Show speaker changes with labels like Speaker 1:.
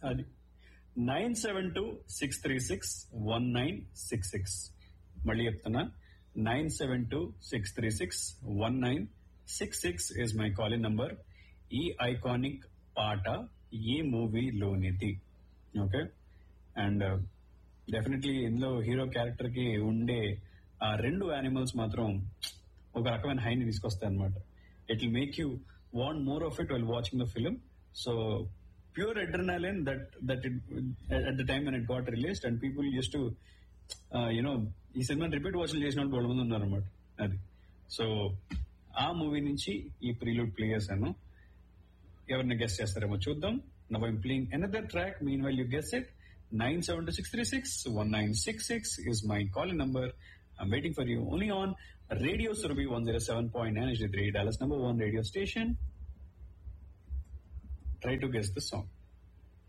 Speaker 1: అది nine seven two six three six one nine six six మళ్ళీ చెప్తున్నా nine seven two six three six one nine six six is my calling number ఈ iconic పాట ఏ మూవీలోనిది okay and definitely ఇందులో hero character కి ఉండే ఆ రెండు యానిమల్స్ మాత్రం ఒక రకమైన హైని తీసుకొస్తాయి అనమాట it will make you want more of it well watching the film so pure adrenaline that that it at the time and it got released and people used to you know ఈ cinema repeat వాచ్లు చేసిన వాళ్ళు బోళ్ళ మంది ఉన్నారన్నమాట అది so ఆ movie నుంచి ఈ ప్రీలూడ్ ప్లే చేశాను ఎవరిని గెస్ట్ చేస్తారేమో చూద్దాం now I'm playing another track mean well you guess it nine seven two six three six one nine six six is my call number I'm waiting for you only on radio Surabhi one zero seven point nine three Dallas number one radio station try to guess the song